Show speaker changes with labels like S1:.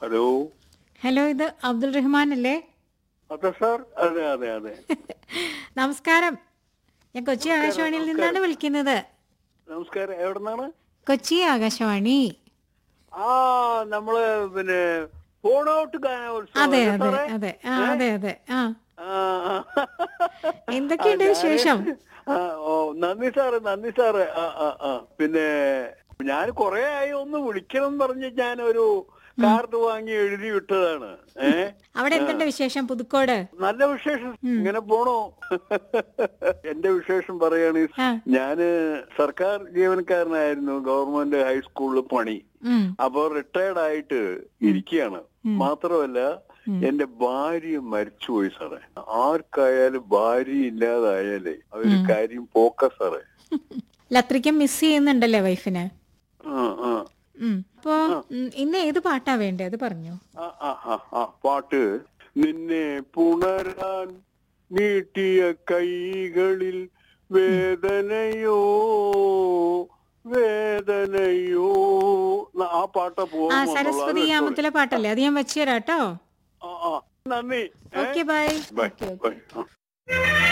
S1: Hello
S2: hello ഇത് അബ്ദുൾ റഹ്മാൻ അല്ലേ
S1: അതെ സാർ അതെ അതെ അതെ
S2: നമസ്കാരം ഞാൻ കൊച്ചി ആകാശവാണിയിൽ നിന്നാണ് വിളിക്കുന്നത്
S1: നമസ്കാരം എവിടുന്നാണ്
S2: കൊച്ചി ആകാശവാണി
S1: ആ നമ്മള് പിന്നെ ഫോൺ ഔട്ട് ഗാനോത്സവം
S2: അതെ
S1: അല്ലേ
S2: അതെ
S1: സാറേ?
S2: അതെ ആ അതെ അതെ ആ
S1: ആ, ആ.
S2: എന്തൊക്കെയുണ്ട്
S1: ആ, ഞാന്
S2: വിശേഷം?
S1: ആ, ഓ നന്ദി സാറ് നന്ദി സാറ് ആ ആ ആ പിന്നെ ഞാൻ കൊറേ ആയി ഒന്ന് വിളിക്കണം എന്ന് പറഞ്ഞ് ഞാൻ ഒരു കാർഡ് വാങ്ങി എഴുതി വിട്ടതാണ് ഏ
S2: അവിടെ എന്തുണ്ട് വിശേഷം പുതുക്കോട്
S1: നല്ല വിശേഷം ഇങ്ങനെ പോണോ എന്റെ വിശേഷം പറയുകയാണെങ്കിൽ
S2: ആ.
S1: ഞാന് സർക്കാർ ജീവനക്കാരനായിരുന്നു ഗവൺമെന്റ് ഹൈസ്കൂളിൽ പണി
S2: ഉം,
S1: അപ്പൊ റിട്ടയർഡ് ആയിട്ട് ഇരിക്കുകയാണ് മാത്രമല്ല എന്റെ ഭാര്യ മരിച്ചുപോയി സാറേ ആർക്കായാലും ഭാര്യ ഇല്ലാതായാലേ അതൊരു കാര്യം പോക്ക സാറേ
S2: അല്ല, അത്രയ്ക്കും മിസ് ചെയ്യുന്നുണ്ടല്ലേ വൈഫിന്
S1: ആ ആ
S2: ഉം. അപ്പോ ഉം, ഇന്ന് ഏത് പാട്ടാ വേണ്ടത് അത് പറഞ്ഞു
S1: ആ, ആ, ആ, ആ, പാട്ട് നിന്നെ പുണരാൻ നീട്ടിയ കൈകളിൽ വേദനയോ വേദനയോ ന- ആ പാട്ട
S2: ആ
S1: പോകും
S2: സരസ്വതി യാമത്തിലെ പാട്ടല്ലേ അത് ഞാൻ വെച്ചുതരാം കേട്ടോ
S1: നന്ദി
S2: okay bye
S1: bye
S2: okay
S1: bye ആ.